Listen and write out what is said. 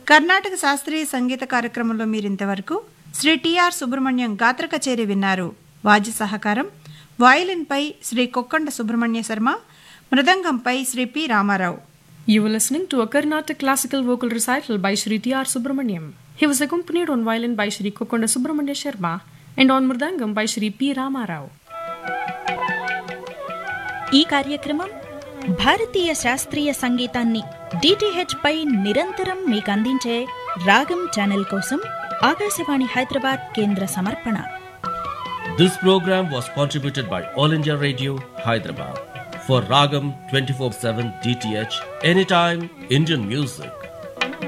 కర్ణాటక శాస్త్రీయ సంగీత కార్యక్రమంలో మీరింతవరకు శ్రీ టిఆర్ సుబ్రహ్మణ్యం గాత్ర కచేరి విన్నారు వాద్య సహకారం వయలిన్పై శ్రీ కొక్కండ సుబ్రహ్మణ్య శర్మ మృదంగంపై Shri P Ramarao You were listening to a Carnatic classical vocal recital by Sri T.R. Subramaniam. He was accompanied on violin by Sri Kokonda Subramanya Sharma and on mridangam by Sri P. Ramarao. ఈ కార్యక్రమం భారతీయ శాస్త్రీయ సంగీతాన్ని DTH పై నిరంతరం మీకు అందించే రాగం channel కోసం ఆకాశవాణి హైదరాబాద్ కేంద్ర సమర్పణ This program was contributed by All India Radio, Hyderabad. For Ragam 24 7 DTH, anytime Indian music.